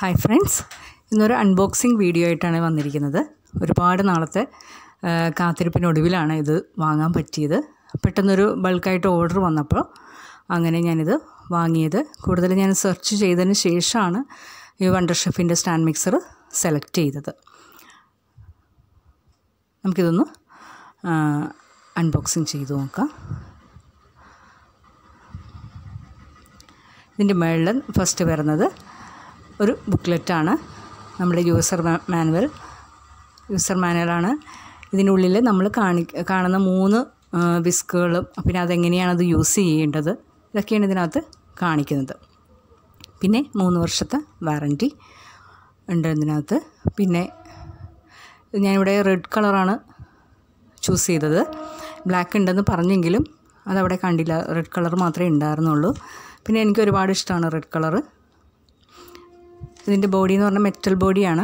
Hi friends ഇന്നൊരു unboxing video ആയിട്ടാണ് വന്നിരിക്കുന്നത് ഒരുപാട് നാളത്തെ ആ, കാത്തിരിപ്പിനൊടുവിലാണ് ഇത് വാങ്ങാൻ പറ്റിയത് പെട്ടെന്നൊരു ബൾക്കായിട്ട് ഓർഡർ വന്നപ്പോൾ അങ്ങനെ ഞാനിത് വാങ്ങിയത് കൂടുതൽ ഞാൻ സെർച്ച് ചെയ്തതിന് ശേഷമാണ് ഈ വണ്ടർ ഷെഫിൻ്റെ സ്റ്റാൻഡ് മിക്സർ സെലക്ട് ചെയ്തത് നമുക്കിതൊന്ന് അൺബോക്സിങ് ചെയ്ത് നോക്കാം ഇതിൻ്റെ മുകളിൽ ഫസ്റ്റ് വരുന്നത് ഒരു ബുക്ക്ലെറ്റാണ് നമ്മുടെ യൂസർ മാനുവൽ യൂസർ മാനുവലാണ് ഇതിനുള്ളിൽ നമ്മൾ കാണി കാണുന്ന മൂന്ന് വിസ്കുകളും പിന്നെ അതെങ്ങനെയാണ് അത് യൂസ് ചെയ്യേണ്ടത് ഇതൊക്കെയാണ് ഇതിനകത്ത് കാണിക്കുന്നത് പിന്നെ മൂന്ന് വർഷത്തെ വാറൻറ്റി ഉണ്ട് ഇതിനകത്ത് പിന്നെ ഞാനിവിടെ റെഡ് കളറാണ് ചൂസ് ചെയ്തത് ബ്ലാക്ക് ഉണ്ടെന്ന് പറഞ്ഞെങ്കിലും അതവിടെ കണ്ടില്ല റെഡ് കളർ മാത്രമേ ഉണ്ടായിരുന്നുള്ളൂ പിന്നെ എനിക്ക് ഒരുപാട് ഇഷ്ടമാണ് റെഡ് കളറ് ഇതിൻ്റെ ബോഡി എന്ന് പറഞ്ഞാൽ മെറ്റൽ ബോഡിയാണ്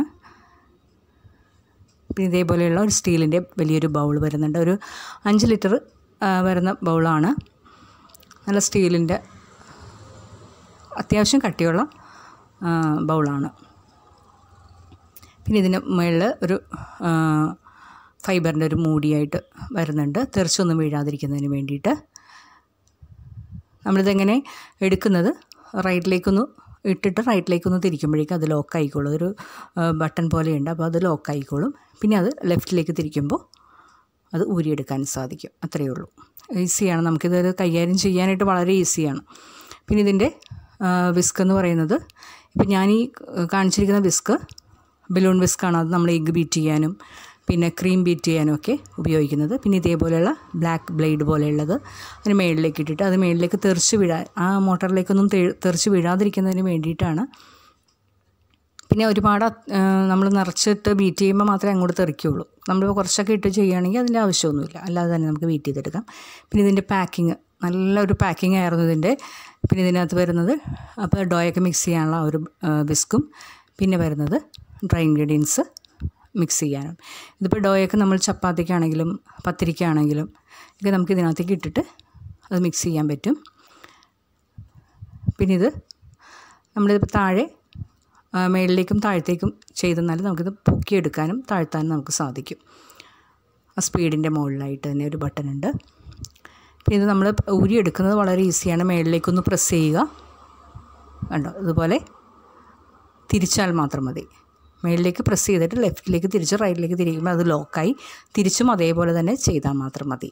പിന്നെ ഇതേപോലെയുള്ള ഒരു സ്റ്റീലിൻ്റെ വലിയൊരു ബൗൾ വരുന്നുണ്ട് ഒരു അഞ്ച് ലിറ്റർ വരുന്ന ബൗളാണ് നല്ല സ്റ്റീലിൻ്റെ അത്യാവശ്യം കട്ടിയുള്ള ആ, ബൗളാണ് പിന്നെ ഇതിന് മുകളിൽ ഒരു ആ, ഫൈബറിൻ്റെ ഒരു മൂടിയായിട്ട് വരുന്നുണ്ട് തെറിച്ചൊന്നും വീഴാതിരിക്കുന്നതിന് വേണ്ടിയിട്ട് നമ്മളിതെങ്ങനെ എടുക്കുന്നത് റൈറ്റിലേക്കൊന്ന് ഇട്ടിട്ട് റൈറ്റിലേക്കൊന്ന് തിരിക്കുമ്പോഴേക്കും അത് ലോക്ക് ആയിക്കോളും ഒരു ബട്ടൺ പോലെയുണ്ട് അപ്പോൾ അത് ലോക്ക് ആയിക്കോളും പിന്നെ അത് ലെഫ്റ്റിലേക്ക് തിരിക്കുമ്പോൾ അത് ഊരിയെടുക്കാൻ സാധിക്കും അത്രയേ ഉള്ളൂ ഈസിയാണ് നമുക്കിത് കൈകാര്യം ചെയ്യാനായിട്ട് വളരെ ഈസിയാണ് പിന്നെ ഇതിൻ്റെ വിസ്ക് എന്ന് പറയുന്നത് ഇപ്പം ഞാൻ ഈ കാണിച്ചിരിക്കുന്ന വിസ്ക് ബലൂൺ വിസ്ക്കാണ് അത് നമ്മൾ എഗ്ഗ് ബീറ്റ് ചെയ്യാനും പിന്നെ ക്രീം ബീറ്റ് ചെയ്യാനും ഒക്കെ ഉപയോഗിക്കുന്നത് പിന്നെ ഇതേപോലെയുള്ള ബ്ലാക്ക് ബ്ലേഡ് പോലെയുള്ളത് അതിന് മേളിലേക്ക് ഇട്ടിട്ട് അത് മേളിലേക്ക് തെറിച്ച് വീഴാൻ ആ മോട്ടറിലേക്കൊന്നും തെ- തെറിച്ച് വീഴാതിരിക്കുന്നതിന് വേണ്ടിയിട്ടാണ് പിന്നെ ഒരുപാട് നമ്മൾ നിറച്ചിട്ട് ബീറ്റ് ചെയ്യുമ്പോൾ മാത്രമേ അങ്ങോട്ട് തെറിക്കുകയുള്ളൂ നമ്മൾ കുറച്ചൊക്കെ ഇട്ട് ചെയ്യുകയാണെങ്കിൽ അതിൻ്റെ ആവശ്യമൊന്നുമില്ല അല്ലാതെ തന്നെ നമുക്ക് ബീറ്റ് ചെയ്തെടുക്കാം പിന്നെ ഇതിൻ്റെ പാക്കിങ് നല്ലൊരു പാക്കിംഗ് ആയിരുന്നു ഇതിൻ്റെ പിന്നെ ഇതിനകത്ത് വരുന്നത് അപ്പോൾ ഡോയൊക്കെ മിക്സ് ചെയ്യാനുള്ള ഒരു ബിസ്കും പിന്നെ വരുന്നത് ഡ്രൈ ഇൻഗ്രീഡിയൻസ് മിക്സ് ചെയ്യാനും ഇതിപ്പോൾ ഡോയൊക്കെ നമ്മൾ ചപ്പാത്തിക്കാണെങ്കിലും പത്തിരിക്കാണെങ്കിലും ഒക്കെ നമുക്ക് ഇതിനകത്തേക്ക് ഇട്ടിട്ട് അത് മിക്സ് ചെയ്യാൻ പറ്റും പിന്നെ ഇത് നമ്മളിതിപ്പോൾ താഴെ ആ, മേളിലേക്കും താഴത്തേക്കും ചെയ്തെന്നാൽ നമുക്കിത് പൊക്കിയെടുക്കാനും താഴ്ത്താനും നമുക്ക് സാധിക്കും ആ സ്പീഡിൻ്റെ മുകളിലായിട്ട് തന്നെ ഒരു ബട്ടൺ ഉണ്ട് പിന്നെ ഇത് നമ്മൾ ഊരിയെടുക്കുന്നത് വളരെ ഈസിയാണ് മേളിലേക്കൊന്ന് പ്രസ് ചെയ്യുക കണ്ടോ ഇതുപോലെ തിരിച്ചാൽ മാത്രം മതി മേളിലേക്ക് പ്രസ് ചെയ്തിട്ട് ലെഫ്റ്റിലേക്ക് തിരിച്ച് റൈറ്റിലേക്ക് തിരിക്കുമ്പോൾ അത് ലോക്കായി തിരിച്ചും അതേപോലെ തന്നെ ചെയ്താൽ മാത്രം മതി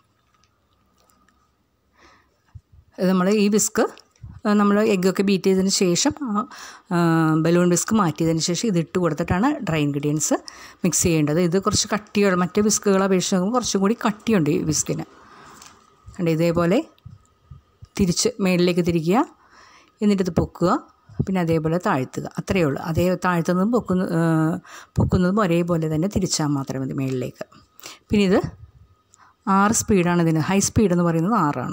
ഇത് നമ്മൾ ഈ വിസ്ക് നമ്മൾ എഗ്ഗൊക്കെ ബീറ്റ് ചെയ്തതിന് ശേഷം ആ ബലൂൺ വിസ്ക് മാറ്റിയതിന് ശേഷം ഇത് ഇട്ട് കൊടുത്തിട്ടാണ് ഡ്രൈ ഇൻഗ്രീഡിയൻസ് മിക്സ് ചെയ്യേണ്ടത് ഇത് കുറച്ച് കട്ടിയുള്ള മറ്റേ വിസ്കുകളെ അപേക്ഷിച്ച് നോക്കുമ്പോൾ കുറച്ചും കൂടി കട്ടിയുണ്ട് ഈ വിസ്കിന് കണ്ടോ ഇതേപോലെ തിരിച്ച് മേളിലേക്ക് തിരിക്കുക എന്നിട്ട് ഇത് പൊക്കുക പിന്നെ അതേപോലെ താഴ്ത്തുക അത്രയേ ഉള്ളൂ അതേ താഴ്ത്തുന്നതും പൊക്കുന്ന ആ, പൊക്കുന്നതും ഒരേപോലെ തന്നെ തിരിച്ചാൽ മാത്രമേ മതി മേളിലേക്ക് പിന്നെ ഇത് ആറ് സ്പീഡാണ് ഇതിന് ഹൈ സ്പീഡ് എന്ന് പറയുന്നത് ആറാണ്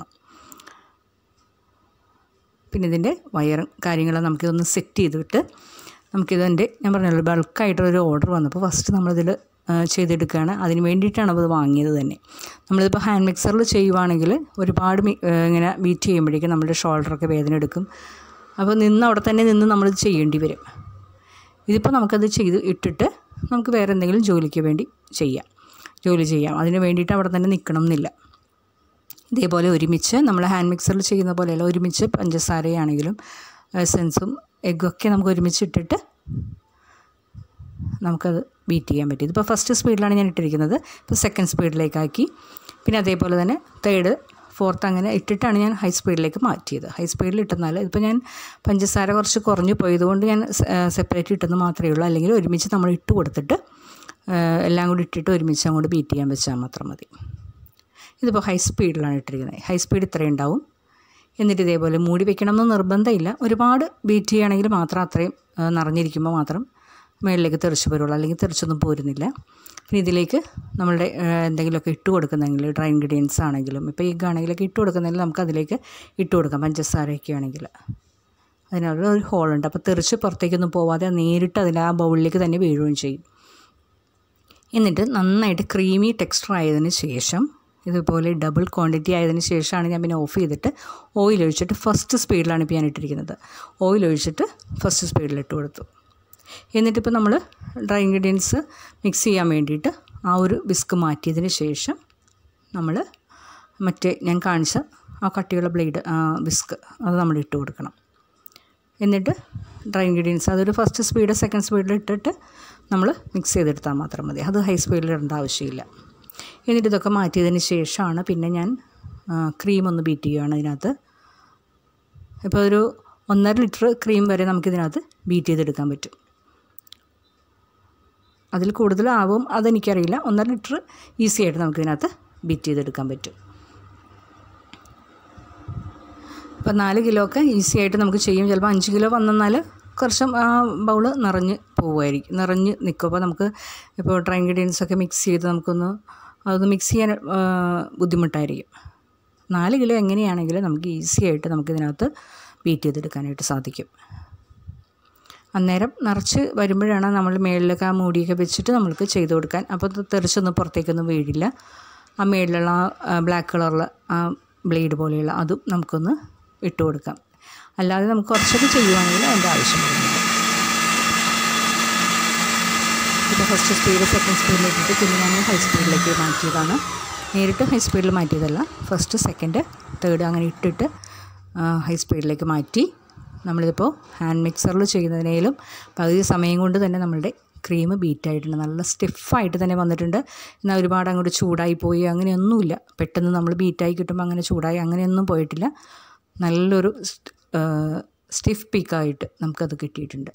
പിന്നെ ഇതിൻ്റെ വയറും കാര്യങ്ങളും നമുക്കിതൊന്ന് സെറ്റ് ചെയ്തിട്ട് നമുക്കിതിൻ്റെ ഞാൻ പറഞ്ഞല്ലോ ബൾക്കായിട്ടൊരു ഓർഡർ വന്നപ്പോൾ ഫസ്റ്റ് നമ്മളിതിൽ ചെയ്തെടുക്കുകയാണ് അതിന് വേണ്ടിയിട്ടാണ് അത് വാങ്ങിയത് തന്നെ നമ്മളിതിപ്പോൾ ഹാൻഡ് മിക്സറിൽ ചെയ്യുവാണെങ്കിൽ ഒരുപാട് മി- ആ, ഇങ്ങനെ ബീറ്റ് ചെയ്യുമ്പോഴേക്കും നമ്മുടെ ഷോൾഡറൊക്കെ വേദന എടുക്കും അപ്പോൾ നിന്ന് അവിടെ തന്നെ നിന്ന് നമ്മൾ ചെയ്യേണ്ടി വരും ഇതിപ്പോൾ നമുക്കത് ചെയ്ത് ഇട്ടിട്ട് നമുക്ക് വേറെ എന്തെങ്കിലും ജോലിക്ക് വേണ്ടി ചെയ്യാം ജോലി ചെയ്യാം അതിന് വേണ്ടിയിട്ട് അവിടെ തന്നെ നിൽക്കണം എന്നില്ല ഇതേപോലെ ഒരുമിച്ച് നമ്മൾ ഹാൻഡ് മിക്സറിൽ ചെയ്യുന്ന പോലെയല്ല ഒരുമിച്ച് പഞ്ചസാരയാണെങ്കിലും എസൻസും എഗ്ഗൊക്കെ നമുക്ക് ഒരുമിച്ച് ഇട്ടിട്ട് നമുക്കത് ബീറ്റ് ചെയ്യാൻ പറ്റും ഇതിപ്പോൾ ഫസ്റ്റ് സ്പീഡിലാണ് ഞാൻ ഇട്ടിരിക്കുന്നത് ഇപ്പോൾ സെക്കൻഡ് സ്പീഡിലേക്കാക്കി പിന്നെ അതേപോലെ തന്നെ തേർഡ് ഫോർത്ത് അങ്ങനെ ഇട്ടിട്ടാണ് ഞാൻ ഹൈ സ്പീഡിലേക്ക് മാറ്റിയത് ഹൈ സ്പീഡിൽ ഇട്ടെന്നാൽ ഇപ്പോൾ ഞാൻ പഞ്ചസാര കുറച്ച് കുറഞ്ഞു പോയതുകൊണ്ട് ഞാൻ സെപ്പറേറ്റ് ഇട്ടെന്ന് മാത്രമേ ഉള്ളൂ അല്ലെങ്കിൽ ഒരുമിച്ച് നമ്മൾ ഇട്ട് കൊടുത്തിട്ട് ആ, എല്ലാം കൂടി ഇട്ടിട്ട് ഒരുമിച്ച് അങ്ങോട്ട് ബീറ്റ് ചെയ്യാൻ വെച്ചാൽ മാത്രം മതി ഇതിപ്പോൾ ഹൈ സ്പീഡിലാണ് ഇട്ടിരിക്കുന്നത് ഹൈ സ്പീഡ് ഇത്രയും ഉണ്ടാവും എന്നിട്ട് ഇതേപോലെ മൂടി വെക്കണമെന്ന് നിർബന്ധമില്ല ഒരുപാട് ബീറ്റ് ചെയ്യുകയാണെങ്കിൽ മാത്രം അത്രയും ആ, നിറഞ്ഞിരിക്കുമ്പോൾ മാത്രം മുകളിലേക്ക് തെറിച്ച് വരുള്ളൂ അല്ലെങ്കിൽ തെറിച്ചൊന്നും പോരുന്നില്ല പിന്നെ ഇതിലേക്ക് നമ്മളുടെ ആ, എന്തെങ്കിലുമൊക്കെ ഇട്ട് കൊടുക്കുന്നെങ്കിൽ ഡ്രൈ ഇൻഗ്രീഡിയൻസ് ആണെങ്കിലും ഇപ്പോൾ എഗ് ആണെങ്കിലൊക്കെ ഇട്ട് കൊടുക്കുന്നെങ്കിൽ നമുക്ക് അതിലേക്ക് ഇട്ട് കൊടുക്കാം പഞ്ചസാരയൊക്കെ ആണെങ്കിൽ അതിനുള്ള ഒരു ഹോളുണ്ട് അപ്പോൾ തെറിച്ച് പുറത്തേക്കൊന്നും പോവാതെ നേരിട്ട് അതിൽ ആ ബൗളിലേക്ക് തന്നെ വീഴുകയും ചെയ്യും എന്നിട്ട് നന്നായിട്ട് ക്രീമി ടെക്സ്ചർ ആയതിന് ശേഷം ഇതുപോലെ ഡബിൾ ക്വാണ്ടിറ്റി ആയതിന് ശേഷമാണ് ഞാൻ പിന്നെ ഓഫ് ചെയ്തിട്ട് ഓയിൽ ഒഴിച്ചിട്ട് ഫസ്റ്റ് സ്പീഡിലാണ് ഇപ്പോൾ ഞാൻ ഇട്ടിരിക്കുന്നത് ഓയിൽ ഒഴിച്ചിട്ട് ഫസ്റ്റ് സ്പീഡിൽ ഇട്ട് കൊടുത്തു എന്നിട്ടിപ്പോൾ നമ്മൾ ഡ്രൈ ഇൻഗ്രീഡിയൻസ് മിക്സ് ചെയ്യാൻ വേണ്ടിയിട്ട് ആ ഒരു വിസ്ക് മാറ്റിയതിന് ശേഷം നമ്മൾ മറ്റേ ഞാൻ കാണിച്ച ആ കട്ടിയുള്ള ബ്ലേഡ് വിസ്ക് അത് നമ്മൾ ഇട്ട് കൊടുക്കണം എന്നിട്ട് ഡ്രൈ ഇൻഗ്രീഡിയൻസ് അതൊരു ഫസ്റ്റ് സ്പീഡ് സെക്കൻഡ് സ്പീഡിൽ ഇട്ടിട്ട് നമ്മൾ മിക്സ് ചെയ്തെടുത്താൽ മാത്രം മതി അത് ഹൈ സ്പീഡിൽ ഇടേണ്ട ആവശ്യമില്ല എന്നിട്ട് ഇതൊക്കെ മാറ്റിയതിന് ശേഷമാണ് പിന്നെ ഞാൻ ക്രീം ഒന്ന് ബീറ്റ് ചെയ്യുകയാണ് ഇതിനകത്ത് ഇപ്പോൾ ഒരു ഒന്നര ലിറ്റർ ക്രീം വരെ നമുക്കിതിനകത്ത് ബീറ്റ് ചെയ്തെടുക്കാൻ പറ്റും അതിൽ കൂടുതലാവും അതെനിക്കറിയില്ല ഒന്നര ലിറ്റർ ഈസി ആയിട്ട് നമുക്കിതിനകത്ത് ബീറ്റ് ചെയ്തെടുക്കാൻ പറ്റും ഇപ്പോൾ നാല് കിലോ ഒക്കെ ഈസി ആയിട്ട് നമുക്ക് ചെയ്യും ചിലപ്പോൾ അഞ്ച് കിലോ വന്നാൽ കുറച്ച് ആ ബൗള് നിറഞ്ഞ് പോവുമായിരിക്കും നിറഞ്ഞ് നിൽക്കും അപ്പോൾ നമുക്ക് ഇപ്പോൾ ഡ്രൈ ഇൻഗ്രീഡിയൻസ് ഒക്കെ മിക്സ് ചെയ്ത് നമുക്കൊന്ന് അതൊന്ന് മിക്സ് ചെയ്യാൻ ബുദ്ധിമുട്ടായിരിക്കും നാല് കിലോ എങ്ങനെയാണെങ്കിലും നമുക്ക് ഈസി ആയിട്ട് നമുക്കിതിനകത്ത് ബീറ്റ് ചെയ്തെടുക്കാനായിട്ട് സാധിക്കും അന്നേരം നിറച്ച് വരുമ്പോഴാണ് നമ്മൾ മേളിലൊക്കെ ആ മൂടിയൊക്കെ വെച്ചിട്ട് നമ്മൾക്ക് ചെയ്ത് കൊടുക്കാൻ അപ്പോൾ അത് തെറിച്ചൊന്നും പുറത്തേക്കൊന്നും വീഴില്ല ആ മേളിലുള്ള ആ ബ്ലാക്ക് കളറുള്ള ആ ബ്ലേഡ് പോലെയുള്ള അതും നമുക്കൊന്ന് ഇട്ട് കൊടുക്കാം അല്ലാതെ നമുക്ക് കുറച്ചൊക്കെ ചെയ്യുവാണെങ്കിൽ അതിൻ്റെ ആവശ്യം വരുന്നില്ല ഇപ്പോൾ ഫസ്റ്റ് സ്പീഡ് സെക്കൻഡ് സ്പീഡിൽ ഇട്ടിട്ട് പിന്നെ ഞാൻ ഹൈ സ്പീഡിലേക്ക് മാറ്റിയതാണ് നേരിട്ട് ഹൈ സ്പീഡിൽ മാറ്റിയതല്ല ഫസ്റ്റ് സെക്കൻഡ് തേർഡ് അങ്ങനെ ഇട്ടിട്ട് ഹൈ സ്പീഡിലേക്ക് മാറ്റി നമ്മളിതിപ്പോൾ ഹാൻഡ് മിക്സറിൽ ചെയ്യുന്നതിനേലും പകുതി സമയം കൊണ്ട് തന്നെ നമ്മളുടെ ക്രീം ബീറ്റായിട്ടുണ്ട് നല്ല സ്റ്റിഫായിട്ട് തന്നെ വന്നിട്ടുണ്ട് എന്നാൽ ഒരുപാട് അങ്ങോട്ട് ചൂടായി പോയി അങ്ങനെയൊന്നുമില്ല പെട്ടെന്ന് നമ്മൾ ബീറ്റായി കിട്ടുമ്പോൾ അങ്ങനെ ചൂടായി അങ്ങനെയൊന്നും പോയിട്ടില്ല നല്ലൊരു സ്റ്റിഫ് പീക്കായിട്ട് നമുക്കത് കിട്ടിയിട്ടുണ്ട്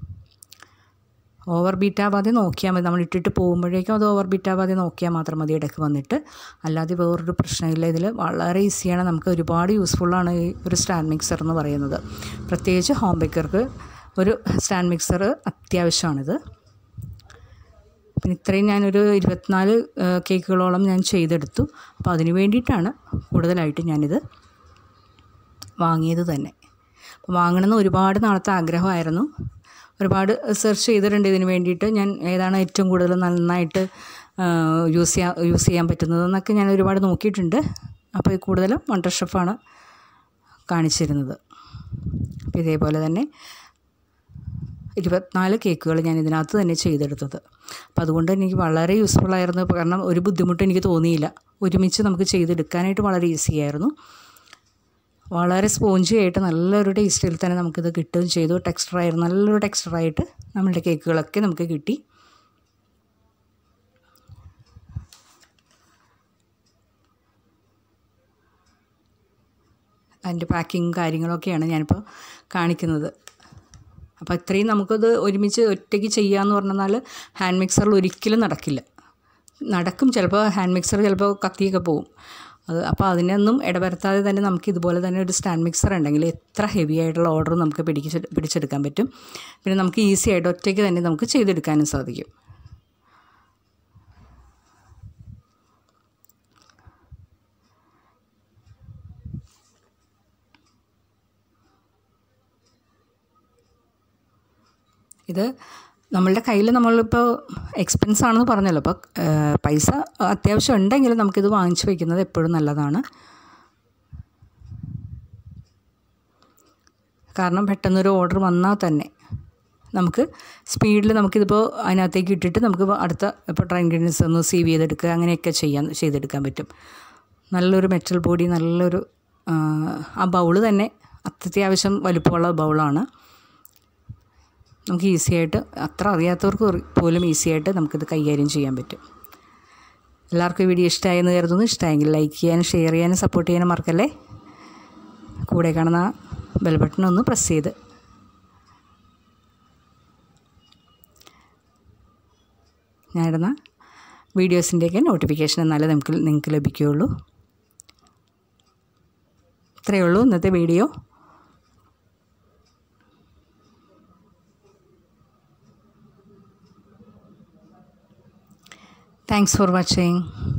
ഓവർ ബീറ്റാവാതെ നോക്കിയാൽ മതി നമ്മൾ ഇട്ടിട്ട് പോകുമ്പോഴേക്കും അത് ഓവർ ബീറ്റാവാതെ നോക്കിയാൽ മാത്രം മതി ഇടയ്ക്ക് വന്നിട്ട് അല്ലാതെ വേറൊരു പ്രശ്നമില്ല ഇതിൽ വളരെ ഈസിയാണ് നമുക്ക് ഒരുപാട് യൂസ്ഫുള്ളാണ് ഈ ഒരു സ്റ്റാൻഡ് മിക്സർ എന്ന് പറയുന്നത് പ്രത്യേകിച്ച് ഹോം ബേക്കർക്ക് ഒരു സ്റ്റാൻഡ് മിക്സർ അത്യാവശ്യമാണിത് പിന്നെ ഇത്രയും ഞാനൊരു ഇരുപത്തിനാല് കേക്കുകളോളം ഞാൻ ചെയ്തെടുത്തു അപ്പോൾ അതിന് വേണ്ടിയിട്ടാണ് കൂടുതലായിട്ട് ഞാനിത് വാങ്ങിയത് തന്നെ അപ്പോൾ വാങ്ങണമെന്ന് ഒരുപാട് നാളത്തെ ആഗ്രഹമായിരുന്നു ഒരുപാട് സെർച്ച് ചെയ്തിട്ടുണ്ട് ഇതിന് വേണ്ടിയിട്ട് ഞാൻ ഏതാണ് ഏറ്റവും കൂടുതൽ നന്നായിട്ട് യൂസ് ചെയ്യാൻ യൂസ് ചെയ്യാൻ പറ്റുന്നതെന്നൊക്കെ ഞാൻ ഒരുപാട് നോക്കിയിട്ടുണ്ട് അപ്പോൾ കൂടുതലും വണ്ടർ ഷെഫാണ് കാണിച്ചിരുന്നത് അപ്പോൾ ഇതേപോലെ തന്നെ ഇരുപത്തിനാല് കേക്കുകൾ ഞാൻ ഇതിനകത്ത് തന്നെ ചെയ്തെടുത്തത് അപ്പോൾ അതുകൊണ്ട് എനിക്ക് വളരെ യൂസ്ഫുൾ ആയിരുന്നു കാരണം ഒരു ബുദ്ധിമുട്ട് എനിക്ക് തോന്നിയില്ല ഒരുമിച്ച് നമുക്ക് ചെയ്തെടുക്കാനായിട്ട് വളരെ ഈസി ആയിരുന്നു വളരെ സ്പോഞ്ചി ആയിട്ട് നല്ലൊരു ടേസ്റ്റിൽ തന്നെ നമുക്കിത് കിട്ടുകയും ചെയ്തു ടെക്സ്റ്ററായിരുന്നു നല്ലൊരു ടെക്സ്റ്ററായിട്ട് നമ്മളുടെ കേക്കുകളൊക്കെ നമുക്ക് കിട്ടി അതിൻ്റെ പാക്കിങ് കാര്യങ്ങളൊക്കെയാണ് ഞാനിപ്പോൾ കാണിക്കുന്നത് അപ്പോൾ ഇത്രയും നമുക്കത് ഒരുമിച്ച് ഒറ്റയ്ക്ക് ചെയ്യാമെന്ന് പറഞ്ഞാൽ ഹാൻഡ് മിക്സറിൽ ഒരിക്കലും നടക്കില്ല നടക്കും ചിലപ്പോൾ ഹാൻഡ് മിക്സർ ചിലപ്പോൾ കത്തിയൊക്കെ പോവും അത് അപ്പോൾ അതിനൊന്നും ഇടവരുത്താതെ തന്നെ നമുക്ക് ഇതുപോലെ തന്നെ ഒരു സ്റ്റാൻഡ് മിക്സർ ഉണ്ടെങ്കിൽ എത്ര ഹെവി ആയിട്ടുള്ള ഓർഡർ നമുക്ക് പിടിച്ച് പിടിച്ചെടുക്കാൻ പറ്റും പിന്നെ നമുക്ക് ഈസി ആയിട്ട് ഒറ്റയ്ക്ക് തന്നെ നമുക്ക് ചെയ്തെടുക്കാനും സാധിക്കും ഇത് നമ്മളുടെ കയ്യിൽ നമ്മളിപ്പോൾ എക്സ്പെൻസ് ആണെന്ന് പറഞ്ഞല്ലോ അപ്പോൾ പൈസ അത്യാവശ്യം ഉണ്ടെങ്കിൽ നമുക്കിത് വാങ്ങിച്ചു വയ്ക്കുന്നത് എപ്പോഴും നല്ലതാണ് കാരണം പെട്ടെന്നൊരു ഓർഡർ വന്നാൽ തന്നെ നമുക്ക് സ്പീഡിൽ നമുക്കിതിപ്പോൾ അതിനകത്തേക്ക് ഇട്ടിട്ട് നമുക്ക് അടുത്ത ഇപ്പോൾ ഡ്രൈ ഇൻഗ്രീഡിയൻസ് ഒന്ന് സീവ് ചെയ്തെടുക്കുക അങ്ങനെയൊക്കെ ചെയ്യാൻ ചെയ്തെടുക്കാൻ പറ്റും നല്ലൊരു മെറ്റൽ ബോഡി നല്ലൊരു ആ ബൗള് തന്നെ അത്യാവശ്യം വലുപ്പമുള്ള ബൗളാണ് നമുക്ക് ഈസി ആയിട്ട് അത്ര അറിയാത്തവർക്ക് പോലും ഈസി ആയിട്ട് നമുക്കിത് കൈകാര്യം ചെയ്യാൻ പറ്റും എല്ലാവർക്കും ഈ വീഡിയോ ഇഷ്ടമായെന്ന് കരുതുന്നു ഇഷ്ടമായെങ്കിൽ ലൈക്ക് ചെയ്യാനും ഷെയർ ചെയ്യാനും സപ്പോർട്ട് ചെയ്യാനും മറക്കല്ലേ കൂടെ കാണുന്ന ബെൽ ബട്ടൺ ഒന്ന് പ്രസ് ചെയ്ത് ഞാനിടുന്ന വീഡിയോസിൻ്റെയൊക്കെ നോട്ടിഫിക്കേഷൻ എന്നാലേ നമുക്ക് നിങ്ങൾക്ക് ലഭിക്കുകയുള്ളൂ ഇത്രയേ ഉള്ളൂ ഇന്നത്തെ വീഡിയോ Thanks for watching.